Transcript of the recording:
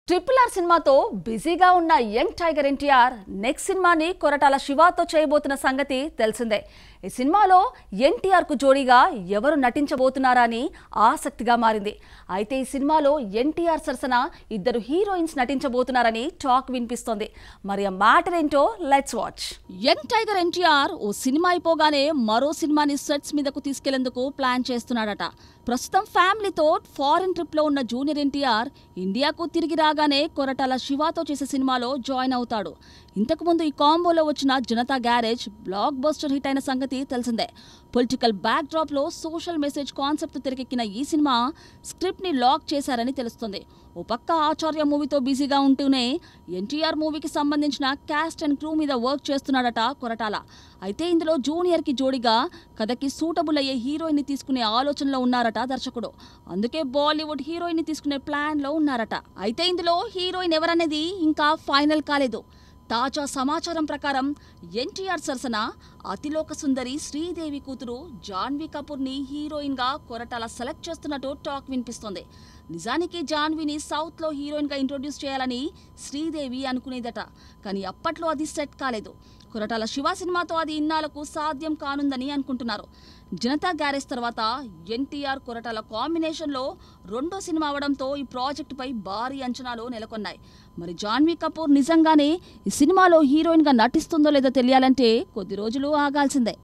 triple R సినిమాతో బిజీగా ఉన్న యంగ్ టైగర్ ఎన్టీఆర్ నెక్స్ట్ సినిమాని కొరటాల శివాతో చేయబోతున్న సంగతి తెలిసిందే ఈ సినిమాలో ఎన్టీఆర్ కు జోడీగా ఎవరు నటించబోతున్నారా అని ఆసక్తిగా మారింది అయితే ఈ సినిమాలో ఎన్టీఆర్ సరసన ఇద్దరు హీరోయిన్స్ నటించబోతున్నారని టాక్ వినిపిస్తోంది మరి ఆ మ్యాటర్ ఏంటో let's watch young tiger NTR ఓ సినిమా అయిపోగానే మరో సినిమాని సెట్స్ మీదకు తీసుకెళ్లేందుకు ప్లాన్ చేస్తున్నాడట ప్రస్తుతం ఫ్యామిలీతో ఫారిన్ ట్రిప్ లో ఉన్న జూనియర్ ఎన్టీఆర్ ఇండియాకు తిరిగి రాగానే కొరటాల శివాతో చేసే సినిమాలో జాయిన్ అవుతాడు ఇంతకుముందు ఈ కాంబోలో వచ్చిన Janatha Garage blockbuster hit అయిన సంగతి తెలిసిందే పొలిటికల్ బ్యాక్ డ్రాప్ లో సోషల్ మెసేజ్ కాన్సెప్ట్ తెరకెక్కిన ఈ సినిమా స్క్రిప్ట్ ని లాక్ చేశారని తెలుస్తుంది ఓ పక్క ఆచార్య మూవీతో బిజీగా ఉంటూనే ఎన్టీఆర్ మూవీకి సంబంధించిన క్యాస్ట్ అండ్ క్రూ మీద వర్క్ చేస్తున్నాడట కొరటాల అయితే ఇందులో జూనియర్ కి జోడిగా కథకి సూటబుల్ అయ్యే హీరోయిన్ ని తీసుకునే ఆలోచనలో ఉన్నారట దర్శకుడు అందుకే బాలీవుడ్ హీరోయిన్ ని తీసుకునే ప్లాన్ లో ఉన్నారట అయితే ఇందులో హీరోయిన్ ఎవరనేది ఇంకా ఫైనల్ కాలేదు తాజా సమాచారం ప్రకారం ఎన్టీఆర్ సరసన అతిలోక సుందరి శ్రీదేవి కూతురు జాన్వీ కపూర్ని హీరోయిన్గా కొరటాల సెలెక్ట్ చేస్తున్నట్టు టాక్ వినిపిస్తోంది నిజానికి జాన్వీని సౌత్లో హీరోయిన్గా ఇంట్రొడ్యూస్ చేయాలని శ్రీదేవి అనుకునేదట కానీ అప్పట్లో అది సెట్ కాలేదు కొరటాల శివ సినిమాతో అది ఇన్నాళ్లకు సాధ్యం కానుందని అనుకుంటున్నారు జనతా గ్యారేజ్ తర్వాత ఎన్టీఆర్ కొరటాల కాంబినేషన్లో రెండో సినిమా అవడంతో ఈ ప్రాజెక్టుపై భారీ అంచనాలు నెలకొన్నాయి మరి జాన్వీ కపూర్ నిజంగానే ఈ సినిమాలో హీరోయిన్గా నటిస్తుందో లేదో తెలియాలంటే కొద్ది రోజులు ఆగాల్సిందే